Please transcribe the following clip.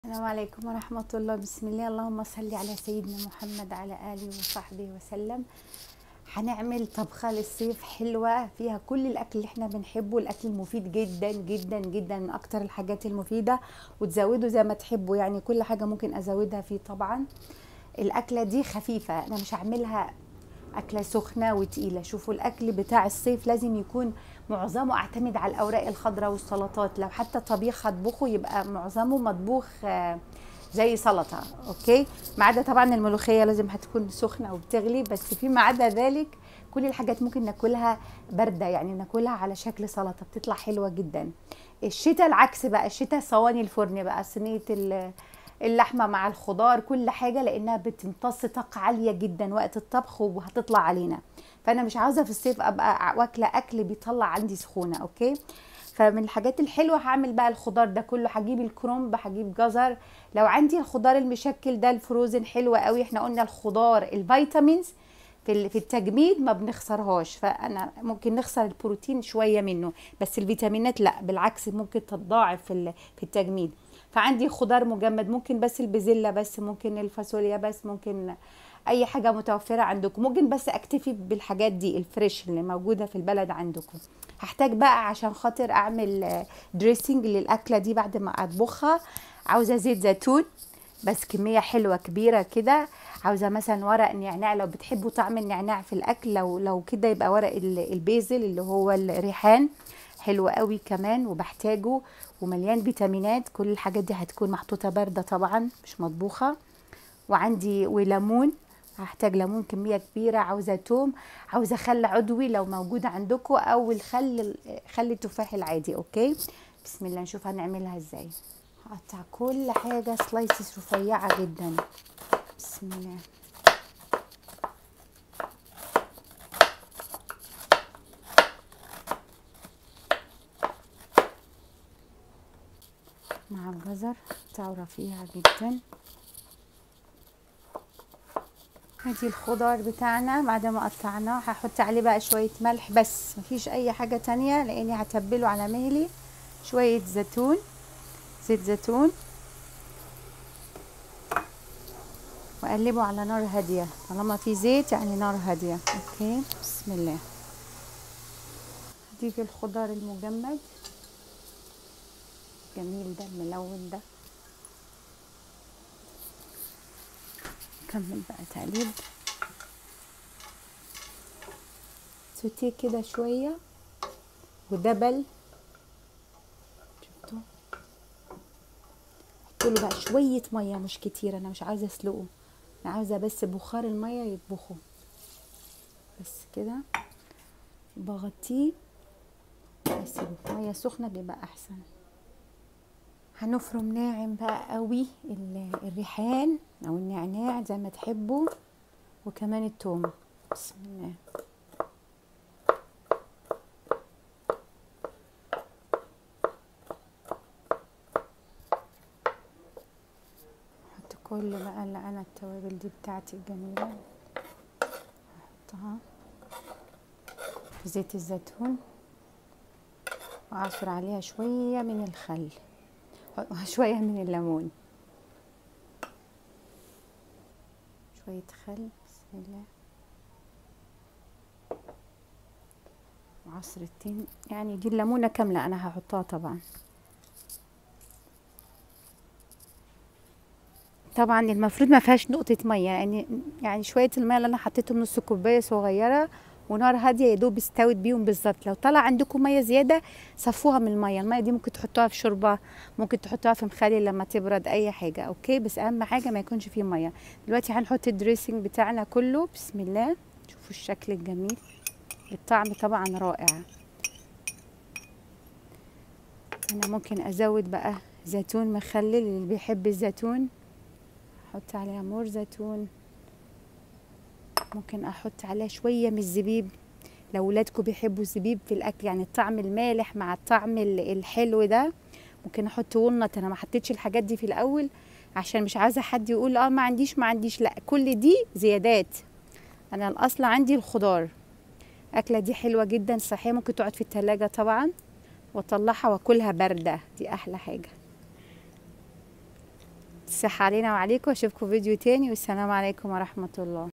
السلام عليكم ورحمة الله بسم الله اللهم صل على سيدنا محمد على آله وصحبه وسلم هنعمل طبخة للصيف حلوة فيها كل الأكل اللي احنا بنحبه الأكل المفيد جدا جدا جدا من أكتر الحاجات المفيدة وتزودوا زي ما تحبوا يعني كل حاجة ممكن أزودها فيه طبعا الأكلة دي خفيفة أنا مش هعملها أكلة سخنة وتقيلة شوفوا الأكل بتاع الصيف لازم يكون معظمه اعتمد على الأوراق الخضراء والسلطات لو حتى طبيخ هطبخه يبقى معظمه مطبوخ آه، زي سلطة أوكي ما عدا طبعا الملوخية لازم هتكون سخنة وبتغلي بس فيما عدا ذلك كل الحاجات ممكن ناكلها باردة يعني ناكلها على شكل سلطة بتطلع حلوة جدا الشتاء العكس بقى الشتاء صواني الفرن بقى صينية ال- اللحمه مع الخضار كل حاجه لانها بتمتص طاقه عاليه جدا وقت الطبخ وهتطلع علينا فانا مش عاوزه في الصيف ابقى واكله اكل بيطلع عندي سخونه اوكي فمن الحاجات الحلوه هعمل بقى الخضار ده كله هجيب الكرنب هجيب جزر لو عندي الخضار المشكل ده الفروزن حلوه قوي احنا قلنا الخضار الفيتامينز في ال- في التجميد ما بنخسرهاش فانا ممكن نخسر البروتين شويه منه بس الفيتامينات لا بالعكس ممكن تتضاعف في ال- في التجميد فعندي خضار مجمد ممكن بس البزله بس ممكن الفاصوليا بس ممكن اي حاجه متوفره عندكم ممكن بس اكتفي بالحاجات دي الفريش اللي موجوده في البلد عندكم هحتاج بقى عشان خاطر اعمل دريسنج للاكله دي بعد ما اطبخها عاوزه زيت زيتون بس كميه حلوه كبيره كده عاوزه مثلا ورق نعناع لو بتحبوا طعم النعناع في الاكل لو لو كده يبقى ورق ال- البيزل اللي هو الريحان حلو قوي كمان وبحتاجه ومليان فيتامينات كل الحاجات دي هتكون محطوطه بارده طبعا مش مطبوخه وعندي وليمون هحتاج ليمون كميه كبيره عاوزه توم عاوزه خل عضوي لو موجود عندكم او الخل خل التفاح العادي اوكي بسم الله نشوف هنعملها ازاي هقطع كل حاجه سلايسز رفيعه جدا بسم الله مع الجزر قطعه رفيعة جدا ادي الخضار بتاعنا بعد ما قطعناه هحط عليه بقى شوية ملح بس مفيش اي حاجة تانية لاني هتبله على مهلي شوية زيتون زيت زيتون واقلبه على نار هادية طالما في زيت يعني نار هادية اوكي بسم الله هضيف الخضار المجمد الجميل ده الملون ده نكمل بقى تقليب سوتيه كده شوية ودبل شفتوا حطوله بقى شوية مية مش كتير انا مش عاوزة اسلقه انا عاوزة بس بخار المية يطبخه بس كده بغطيه اسيبه مية سخنة بيبقى احسن هنفرم ناعم بقى قوي ال- الريحان او النعناع زي ما تحبوا وكمان التوم بسم الله احط كل بقى اللي انا التوابل دي بتاعتي الجميله احطها في زيت الزيتون واعصر عليها شويه من الخل شوية من الليمون شوية خل بسم الله وعصرة تين يعني دي الليمونة كاملة أنا هحطها طبعا طبعا المفروض ما فيهاش نقطة مية يعني يعني شوية المية اللي أنا حطيتهم نص كوباية صغيرة ونار هاديه يا دوب استوت بيهم بالظبط لو طلع عندكم ميه زياده صفوها من الميه الميه دي ممكن تحطوها في شوربه ممكن تحطوها في مخلل لما تبرد اي حاجه اوكي بس اهم حاجه ما يكونش فيه ميه دلوقتي هنحط الدريسنج بتاعنا كله بسم الله شوفوا الشكل الجميل الطعم طبعا رائع انا ممكن ازود بقى زيتون مخلل اللي بيحب الزيتون احط عليها مور زيتون ممكن احط عليها شويه من الزبيب لو ولادكم بيحبوا الزبيب في الاكل يعني الطعم المالح مع الطعم ال- الحلو ده ممكن احط ولنت انا ما حطيتش الحاجات دي في الاول عشان مش عايزه حد يقول اه ما عنديش ما عنديش لا كل دي زيادات انا الاصل عندي الخضار اكله دي حلوه جدا صحيه ممكن تقعد في التلاجة طبعا واطلعها واكلها بارده دي احلى حاجه الصحة علينا وعليكم اشوفكم فيديو تاني والسلام عليكم ورحمة الله